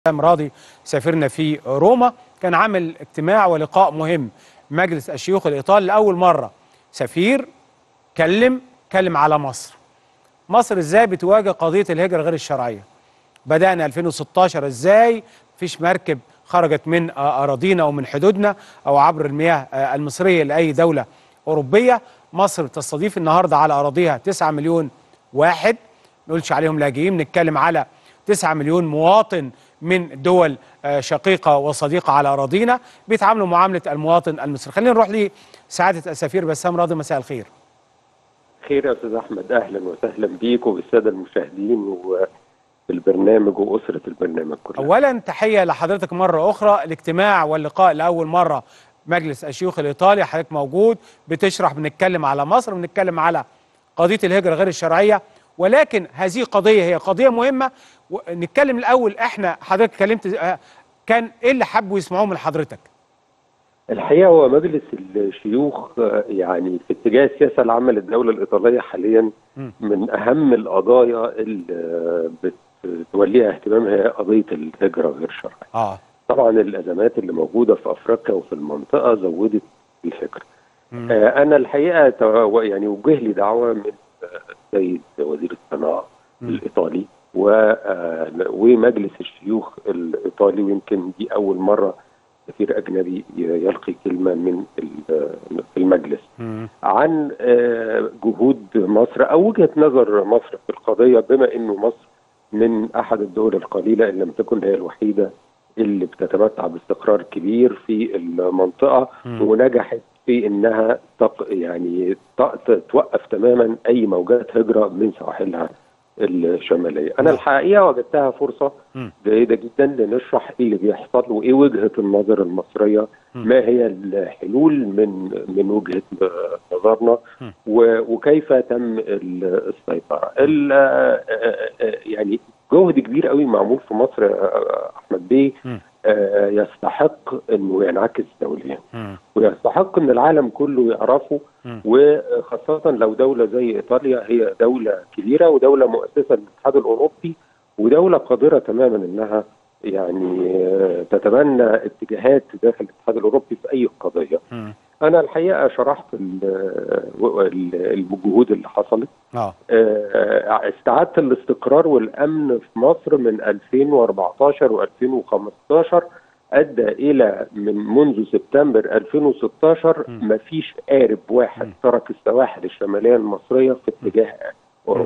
راضي سافرنا في روما كان عامل اجتماع ولقاء مهم مجلس الشيوخ الايطالي لاول مره سفير كلم كلم على مصر مصر ازاي بتواجه قضيه الهجره غير الشرعيه بدانا 2016 ازاي مفيش مركب خرجت من اراضينا ومن حدودنا او عبر المياه المصريه لاي دوله اوروبيه مصر تستضيف النهارده على اراضيها 9 مليون واحد ما نقولش عليهم لاجئين بنتكلم على 9 مليون مواطن من دول شقيقة وصديقة على أراضينا بيتعاملوا معاملة المواطن المصري خلينا نروح لسعادة السفير بسام راضي مساء الخير خير يا أستاذ أحمد أهلا وسهلا بيك وبالسادة المشاهدين والبرنامج وأسرة البرنامج كلها أولا تحية لحضرتك مرة أخرى الاجتماع واللقاء لأول مرة مجلس الشيوخ الإيطالي حضرتك موجود بتشرح بنتكلم على مصر بنتكلم على قضية الهجرة غير الشرعية ولكن هذه قضية هي قضية مهمة نتكلم الأول احنا حضرتك اتكلمت كان ايه اللي حبوا يسمعوه من حضرتك؟ الحقيقة هو مجلس الشيوخ يعني في اتجاه السياسة العامة للدولة الإيطالية حاليا من أهم القضايا اللي بتوليها اهتمام هي قضية الهجرة غير الشرعية. اه طبعا الأزمات اللي موجودة في أفريقيا وفي المنطقة زودت الهجرة. آه أنا الحقيقة يعني وجه لي دعوة من السيد وزير الصناعة الإيطالي ومجلس الشيوخ الايطالي ويمكن دي اول مره سفير اجنبي يلقي كلمه من في المجلس عن جهود مصر او وجهه نظر مصر في القضيه بما انه مصر من احد الدول القليله ان لم تكن هي الوحيده اللي بتتمتع باستقرار كبير في المنطقه ونجحت في انها تق يعني توقف تماما اي موجات هجره من سواحلها الشماليه. انا الحقيقه وجدتها فرصه جيده جدا لنشرح ايه اللي بيحصل وايه وجهه النظر المصريه ما هي الحلول من من وجهه نظرنا وكيف تم السيطره. يعني جهد كبير قوي معمول في مصر احمد بيه يستحق انه ينعكس دوليا ويستحق ان العالم كله يعرفه وخاصه لو دوله زي ايطاليا هي دوله كبيره ودوله مؤسسه للاتحاد الاوروبي ودوله قادره تماما انها يعني تتبنى اتجاهات داخل الاتحاد الاوروبي في اي قضيه. انا الحقيقه شرحت الجهود اللي حصلت اه استعاده الاستقرار والامن في مصر من 2014 و2015 ادى الى من منذ سبتمبر 2016 ما فيش قارب واحد ترك السواحل الشماليه المصريه في اتجاه اوروبا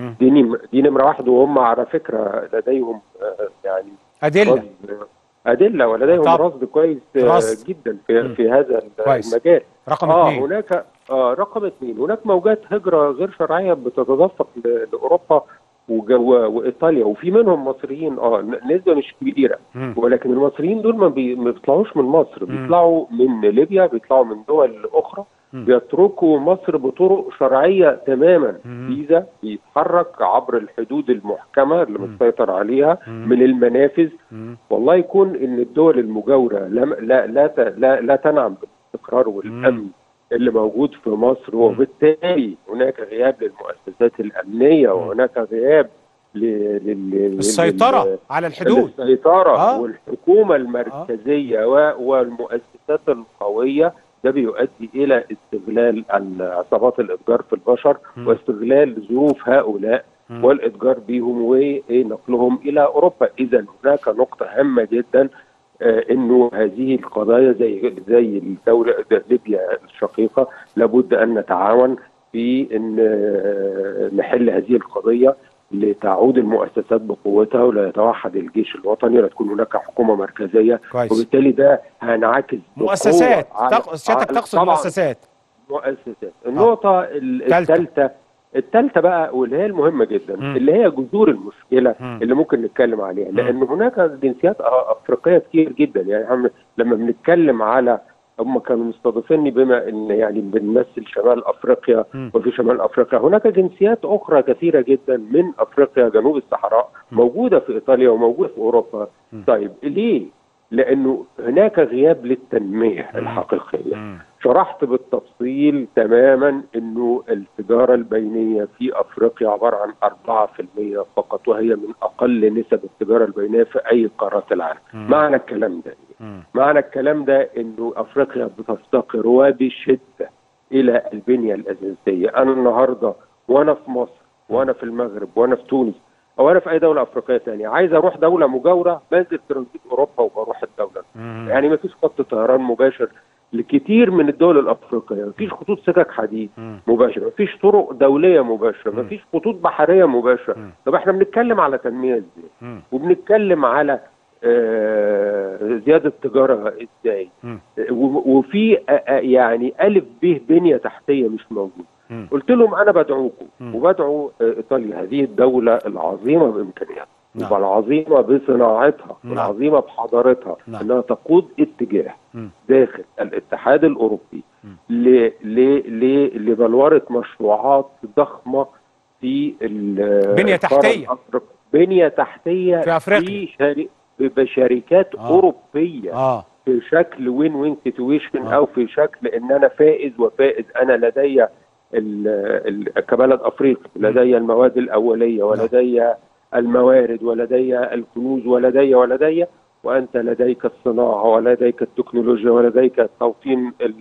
دي دي نمره واحد وهم على فكره لديهم يعني ادله ادله ولديهم طب. رصد كويس رصد. جدا في مم. في هذا كويس. المجال رقم اه اثنين هناك آه رقم اثنين هناك موجات هجره غير شرعيه بتتدفق ل- لاوروبا وجو وايطاليا وفي منهم مصريين اه ن- نسبه مش كبيره مم. ولكن المصريين دول ما, بي... ما بيطلعوش من مصر مم. بيطلعوا من ليبيا بيطلعوا من دول اخرى مم. بيتركوا مصر بطرق شرعيه تماما مم. فيزا بيتحرك عبر الحدود المحكمه اللي مم. متسيطر عليها مم. من المنافذ مم. والله يكون ان الدول المجاوره لم لا لا ت- لا, لا تنعم بالاستقرار والامن اللي موجود في مصر وبالتالي هناك غياب للمؤسسات الامنيه وهناك غياب ل... لل... السيطرة لل... على الحدود السيطره آه. آه. والحكومه المركزيه و... والمؤسسات القويه ده بيؤدي الى استغلال عصابات الاتجار في البشر مم. واستغلال ظروف هؤلاء مم. والاتجار بهم ونقلهم الى اوروبا اذا هناك نقطه هامه جدا آه، انه هذه القضايا زي زي الدوله ليبيا الشقيقه لابد ان نتعاون في ان آه، نحل هذه القضيه لتعود المؤسسات بقوتها ولا يتوحد الجيش الوطني ولا تكون هناك حكومه مركزيه كويس وبالتالي ده هينعكس بقوة مؤسسات على- تق... سيادتك على- تقصد طبعاً مؤسسات مؤسسات النقطة ال- تالتة. الثالثة الثالثة بقى واللي هي المهمة جدا مم. اللي هي جذور المشكلة مم. اللي ممكن نتكلم عليها مم. لأن هناك جنسيات أ- أفريقية كتير جدا يعني هم لما بنتكلم على هم كانوا مستضيفيني بما ان يعني بنمثل شمال افريقيا مم. وفي شمال افريقيا هناك جنسيات اخرى كثيره جدا من افريقيا جنوب الصحراء مم. موجوده في ايطاليا وموجوده في اوروبا مم. طيب ليه؟ لانه هناك غياب للتنميه مم. الحقيقيه مم. شرحت بالتفصيل تماما انه التجاره البينيه في افريقيا عباره عن 4% فقط وهي من اقل نسب التجاره البينيه في اي قارات العالم. معنى الكلام ده إيه؟ مم. معنى الكلام ده انه افريقيا بتفتقر وبشده الى البنيه الاساسيه، انا النهارده وانا في مصر وانا في المغرب وانا في تونس او انا في اي دوله افريقيه ثانيه عايز اروح دوله مجاوره بنزل ترانزيت اوروبا وبروح الدوله مم. يعني ما فيش خط طيران مباشر لكتير من الدول الافريقيه ما فيش خطوط سكك حديد مم. مباشره ما فيش طرق دوليه مباشره ما فيش خطوط بحريه مباشره مم. طب احنا بنتكلم على تنميه ازاي مم. وبنتكلم على آه، زياده تجاره ازاي مم. و- وفي آه، آه، يعني الف ب بنيه تحتيه مش موجوده مم. قلت لهم انا بدعوكم مم. وبدعو آه، ايطاليا هذه الدوله العظيمه بامكانياتها نعم. والعظيمه بصناعتها نعم. والعظيمه بحضارتها نعم. انها تقود اتجاه مم. داخل الاتحاد الاوروبي مم. ل ل ل لبلوره مشروعات ضخمه في ال- بنية القارة تحتية. الأفريقية. بنيه تحتيه في أفريقيا. في شري... بشركات آه. اوروبيه اه في شكل وين وين سيتويشن آه. او في شكل ان انا فائز وفائز انا لدي ال- ال- كبلد افريقي لدي المواد الاوليه ولدي الموارد ولدي الكنوز ولدي ولدي وانت لديك الصناعه ولديك التكنولوجيا ولديك توطين ال-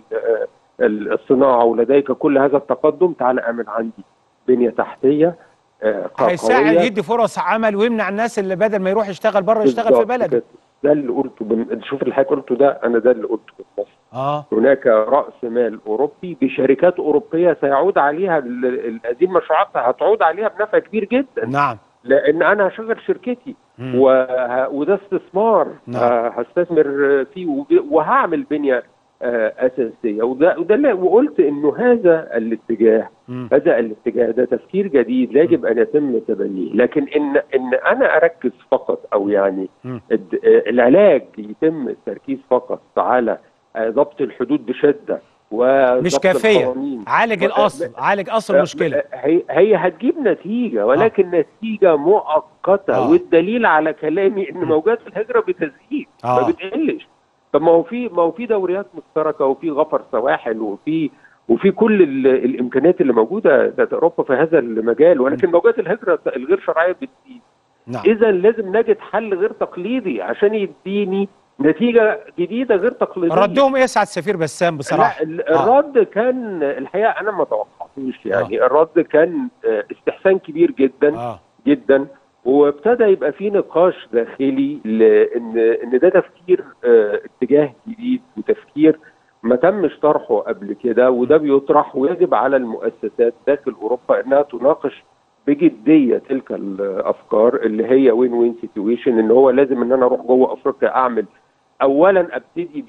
ال- الصناعه ولديك كل هذا التقدم تعال اعمل عندي بنيه تحتيه آه، ق- هيساعد قوية. يدي فرص عمل ويمنع الناس اللي بدل ما يروح يشتغل بره يشتغل في بالظبط بلده كده. ده اللي قلته بن... شوف اللي حضرتك قلته ده انا ده اللي قلته في مصر اه هناك راس مال اوروبي بشركات اوروبيه سيعود عليها ال- ال- هذه المشروعات هتعود عليها بنفع كبير جدا نعم لان انا هشغل شركتي مم. وه... وده استثمار نعم. ه- هستثمر فيه وب- وهعمل بنيه آه، اساسيه وده وده اللي وقلت انه هذا الاتجاه مم. هذا الاتجاه ده تفكير جديد يجب ان يتم تبنيه لكن ان ان انا اركز فقط او يعني مم. الد- آه، العلاج يتم التركيز فقط على آه، ضبط الحدود بشده وضبط مش كافيه القوانين. عالج و- الاصل عالج اصل المشكله هي هي هتجيب نتيجه ولكن نتيجه مؤقته آه. والدليل على كلامي ان موجات الهجره بتزيد آه. ما بتقلش طب ما هو في ما هو في دوريات مشتركه وفي غفر سواحل وفي وفي كل ال- الامكانيات اللي موجوده في اوروبا في هذا المجال ولكن موجات الهجره الغير شرعيه بتزيد نعم اذا لازم نجد حل غير تقليدي عشان يديني نتيجه جديده غير تقليديه ردهم ايه يا سعد سفير بسام بصراحه لا ال- آه. الرد كان الحقيقه انا ما توقعتوش يعني الرد كان آه، استحسان كبير جدا اه جدا وابتدى يبقى في نقاش داخلي لان ان ده تفكير آه، اتجاه جديد وتفكير ما تمش طرحه قبل كده وده بيطرح ويجب على المؤسسات داخل اوروبا انها تناقش بجديه تلك الافكار اللي هي وين وين سيتويشن ان هو لازم ان انا اروح جوه افريقيا اعمل اولا ابتدي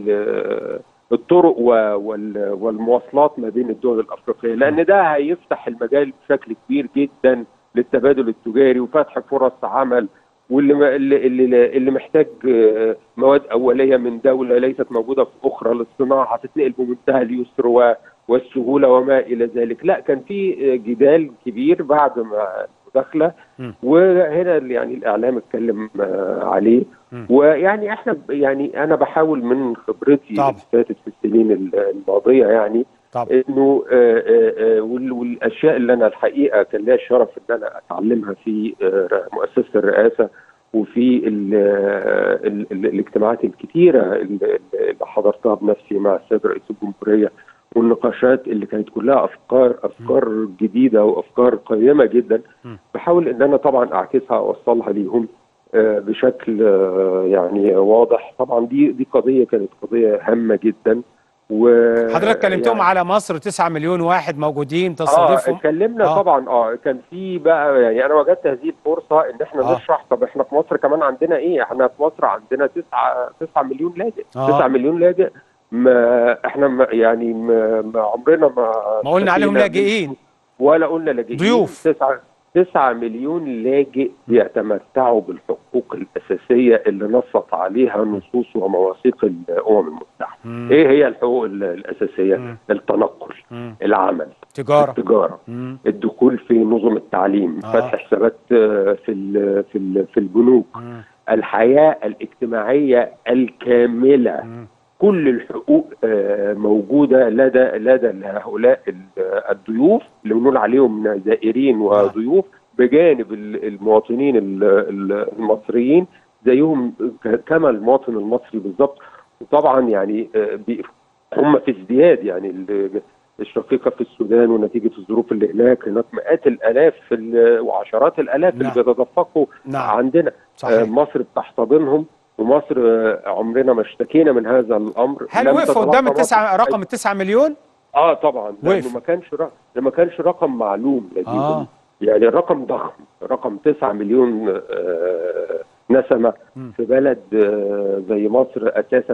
بال الطرق و- وال- والمواصلات ما بين الدول الافريقيه لان ده هيفتح المجال بشكل كبير جدا للتبادل التجاري وفتح فرص عمل واللي ما- اللي اللي, اللي محتاج آه، مواد اوليه من دوله ليست موجوده في اخرى للصناعه هتتنقل بمنتهى اليسر و- والسهوله وما الى ذلك لا كان في آه، جدال كبير بعد ما المداخله م. وهنا اللي يعني الاعلام اتكلم آه، عليه م. ويعني احنا ب- يعني انا بحاول من خبرتي طبعا. اللي فاتت في السنين ال- الماضيه يعني طبعا انه آه، آه، آه، وال- والاشياء اللي انا الحقيقه كان ليا الشرف ان انا اتعلمها في آه، مؤسسه الرئاسه وفي ال ال ال الاجتماعات الكثيره اللي اللي حضرتها بنفسي مع السيد رئيس الجمهوريه والنقاشات اللي كانت كلها افكار افكار جديده وافكار قيمه جدا م. بحاول ان انا طبعا اعكسها واوصلها ليهم آه، بشكل آه، يعني واضح طبعا دي دي قضيه كانت قضيه هامه جدا و حضرتك كلمتهم يعني على مصر 9 مليون واحد موجودين اه تستضيفهم اتكلمنا آه. آه. طبعا اه كان في بقى يعني انا وجدت هذه الفرصه ان احنا آه. آه. نشرح طب احنا في مصر كمان عندنا ايه احنا في مصر عندنا 9 9 مليون لاجئ آه. 9 مليون لاجئ ما احنا ما يعني ما, ما عمرنا ما ما قلنا عليهم اشتكينا لاجئين ولا قلنا لاجئين ضيوف. 9 9 مليون لاجئ بيتمتعوا بالحقوق الاساسيه اللي نصت عليها نصوص ومواثيق الامم المتحده مم. ايه هي الحقوق ال- الاساسيه مم. التنقل مم. العمل تجاره التجاره مم. الدخول في نظم التعليم آه. فتح حسابات آه، في ال في ال في البنوك مم. الحياه الاجتماعيه الكامله مم. كل الحقوق آه، موجوده لدى لدى هؤلاء ال- الضيوف اللي بنقول عليهم زائرين وضيوف بجانب ال- المواطنين ال- ال- المصريين زيهم ك- كما المواطن المصري بالظبط وطبعا يعني آه، بي- هم في ازدياد يعني ال- الشقيقه في السودان ونتيجه الظروف اللي هناك هناك مئات الالاف في ال- وعشرات الالاف نعم. اللي بيتدفقوا نعم. عندنا آه، صحيح مصر بتحتضنهم ومصر آه، عمرنا ما اشتكينا من هذا الامر هل لم وقف تتلقى قدام مصر التسعة رقم التسعة مليون؟ اه طبعا وقف. لانه ما كانش رقم ما كانش رقم معلوم لديهم آه. يعني الرقم ضخم رقم 9 مليون آه نسمه مم. في بلد آه زي مصر اساسا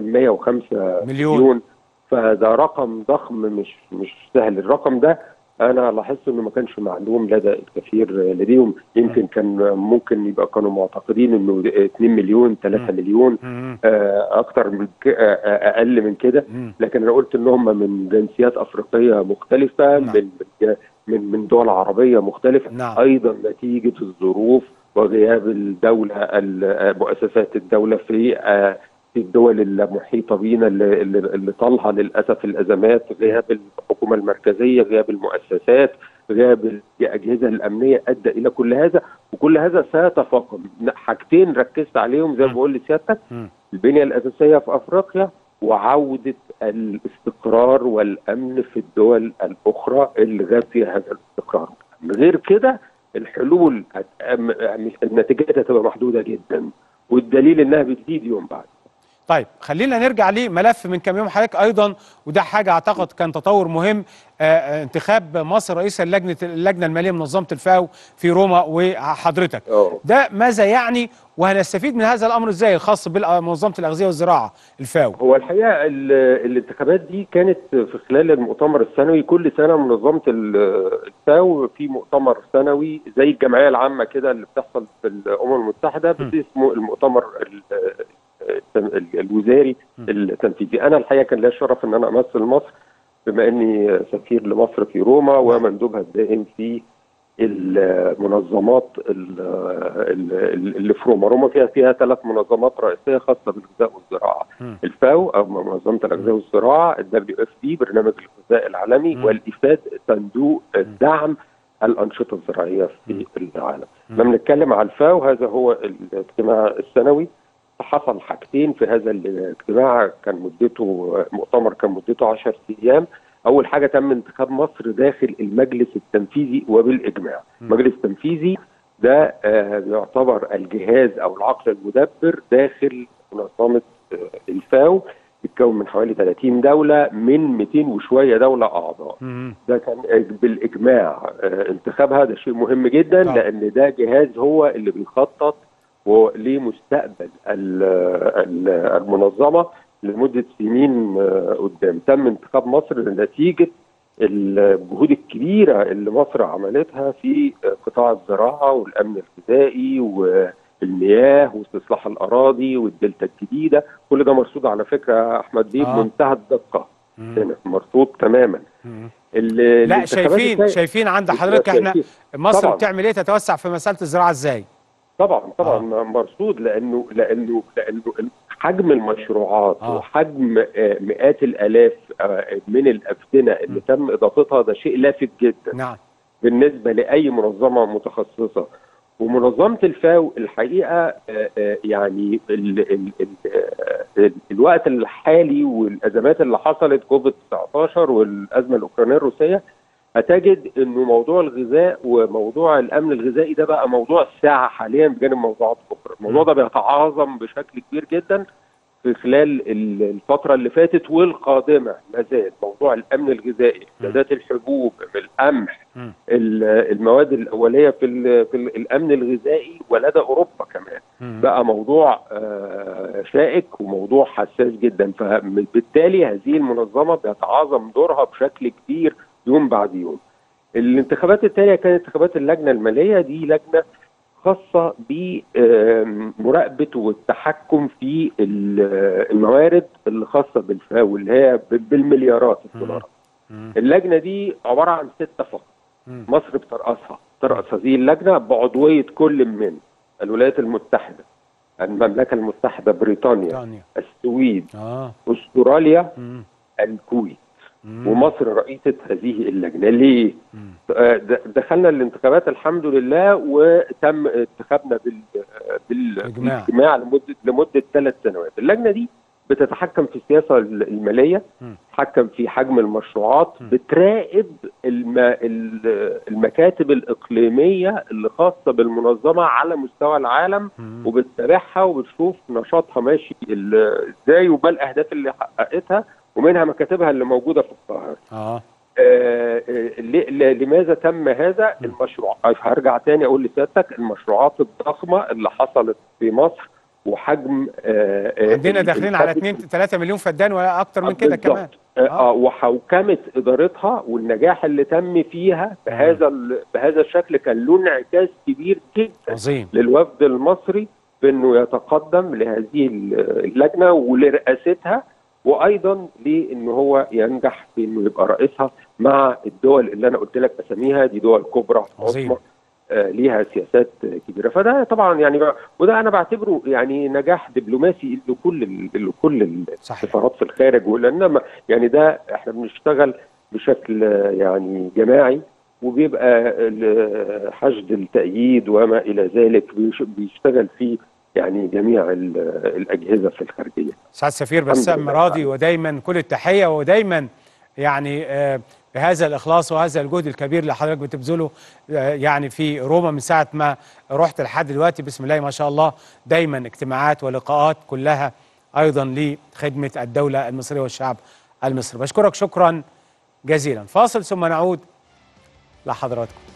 105 مليون. مليون فده رقم ضخم مش مش سهل الرقم ده انا لاحظت انه ما كانش معلوم لدى الكثير لديهم يمكن كان ممكن يبقى كانوا معتقدين انه 2 مليون 3 مليون مم. آه، اكتر من ك- آه، آه، اقل من كده مم. لكن انا قلت ان هم من جنسيات افريقيه مختلفه نعم. من من من دول عربيه مختلفه نعم. ايضا نتيجه الظروف وغياب الدوله ال- آه، مؤسسات الدوله في آه، في الدول المحيطه بينا اللي, اللي اللي طالها للاسف الازمات غياب الحكومه المركزيه غياب المؤسسات غياب الاجهزه الامنيه ادى الى كل هذا وكل هذا سيتفاقم حاجتين ركزت عليهم زي ما م. بقول لسيادتك مم. البنية الأساسية في أفريقيا وعودة الاستقرار والأمن في الدول الأخرى اللي غاب فيها هذا الاستقرار غير كده الحلول هت- أم- النتيجات هتبقى محدودة جدا والدليل إنها بتزيد يوم بعد طيب خلينا نرجع لملف من كام يوم حضرتك ايضا وده حاجه اعتقد كان تطور مهم آه، آه، انتخاب مصر رئيسا لجنه اللجنه الماليه منظمه الفاو في روما وحضرتك اه ده ماذا يعني وهنستفيد من هذا الامر ازاي الخاص بمنظمه الاغذيه والزراعه الفاو هو الحقيقه ال- الانتخابات دي كانت في خلال المؤتمر السنوي كل سنه منظمه ال- الفاو في مؤتمر سنوي زي الجمعيه العامه كده اللي بتحصل في الامم المتحده بس اسمه المؤتمر ال- ال- ال- الوزاري التنفيذي انا الحقيقه كان ليا الشرف ان انا امثل مصر بما اني سفير لمصر في روما ومندوبها الدائم في المنظمات ال- ال- اللي في روما روما فيها فيها ثلاث منظمات رئيسيه خاصه بالغذاء والزراعه مم. الفاو او منظمه الاغذيه والزراعه الدبليو اف دي برنامج الغذاء العالمي مم. والافاد صندوق الدعم الانشطه الزراعيه في العالم لما بنتكلم على الفاو هذا هو الاجتماع السنوي حصل حاجتين في هذا الاجتماع كان مدته مؤتمر كان مدته 10 ايام اول حاجه تم انتخاب مصر داخل المجلس التنفيذي وبالاجماع م. المجلس التنفيذي ده آه، يعتبر الجهاز او العقل المدبر داخل منظمه آه، الفاو بيتكون من حوالي 30 دوله من 200 وشويه دوله اعضاء مم. ده كان بالاجماع آه، انتخابها ده شيء مهم جدا طبعا. لان ده جهاز هو اللي بيخطط لمستقبل ال- ال- المنظمه لمده سنين آه، قدام تم انتخاب مصر نتيجه الجهود الكبيره اللي مصر عملتها في آه، قطاع الزراعه والامن الغذائي والمياه واستصلاح الاراضي والدلتا الجديده كل ده مرصود على فكره يا احمد بيه آه. بمنتهى الدقه مم. هنا مرصود تماما مم. ال- لا الانتخابات شايفين الجاية- شايفين عند حضرتك احنا شايفين. مصر طبعاً. بتعمل ايه تتوسع في مساله الزراعه ازاي طبعا طبعا مرصود لانه لانه لانه حجم المشروعات آه. وحجم آه، مئات الالاف آه، من الافدنه اللي تم اضافتها ده شيء لافت جدا نعم بالنسبه لاي منظمه متخصصه ومنظمه الفاو الحقيقه آه، آه، يعني ال ال ال آه، الوقت الحالي والازمات اللي حصلت كوفيد 19 والازمه الاوكرانيه الروسيه هتجد انه موضوع الغذاء وموضوع الامن الغذائي ده بقى موضوع الساعه حاليا بجانب موضوعات اخرى، الموضوع ده بيتعاظم بشكل كبير جدا في خلال ال- الفتره اللي فاتت والقادمه ما زال موضوع الامن الغذائي، امدادات الحبوب، القمح، مم. ال- المواد الاوليه في ال- في ال- الامن الغذائي ولدى اوروبا كمان. مم. بقى موضوع آه، شائك وموضوع حساس جدا فبالتالي هذه المنظمه بيتعاظم دورها بشكل كبير يوم بعد يوم. الانتخابات الثانيه كانت انتخابات اللجنه الماليه دي لجنه خاصه بمراقبه والتحكم في ال- الموارد اللي خاصه بالفاو اللي هي بالمليارات الدولارات. مم. اللجنه دي عباره عن سته فقط. مم. مصر بترأسها ترأس هذه اللجنة بعضوية كل من الولايات المتحدة المملكه المتحده بريطانيا بريطانيا السويد اه استراليا مم. الكويت مم. ومصر رئيسه هذه اللجنه ليه؟ مم. آه، د- دخلنا الانتخابات الحمد لله وتم انتخابنا بال بال- إجماع. بالاجماع لمده لمده ثلاث سنوات اللجنه دي بتتحكم في السياسه الماليه مم. تتحكم في حجم المشروعات مم. بتراقب الم... ال- المكاتب الاقليميه اللي خاصه بالمنظمه على مستوى العالم مم. وبتتابعها وبتشوف نشاطها ماشي ال- ازاي وما الاهداف اللي حققتها ومنها مكاتبها اللي موجوده في القاهره اه آه، آه، ل- ل- لماذا تم هذا المشروع هرجع تاني اقول لسيادتك المشروعات الضخمه اللي حصلت في مصر وحجم آه، آه، عندنا ال- داخلين على الكابيتال 2 3 مليون فدان ولا اكتر من كده بالظبط. كمان آه. آه. آه وحوكمه ادارتها والنجاح اللي تم فيها بهذا ال- بهذا الشكل كان له انعكاس كبير جدا عظيم للوفد المصري بانه يتقدم لهذه ال- اللجنه ولرئاستها وايضا لانه هو ينجح في انه يبقى رئيسها مع الدول اللي انا قلت لك اساميها دي دول كبرى عظيم. عظمى آه، ليها سياسات آه، كبيره فده طبعا يعني بقى- وده انا بعتبره يعني نجاح دبلوماسي لكل ال- لكل صحيح السفارات في الخارج ولانما يعني ده احنا بنشتغل بشكل آه، يعني جماعي وبيبقى ال- حشد التأييد وما إلى ذلك بيش- بيشتغل فيه يعني جميع ال- الأجهزة في الخارجية سعاد سفير الحمد بسام لله. راضي ودايما كل التحيه ودايما يعني آه، بهذا الاخلاص وهذا الجهد الكبير اللي حضرتك بتبذله آه، يعني في روما من ساعه ما رحت لحد دلوقتي بسم الله ما شاء الله دايما اجتماعات ولقاءات كلها ايضا لخدمه الدوله المصريه والشعب المصري بشكرك شكرا جزيلا فاصل ثم نعود لحضراتكم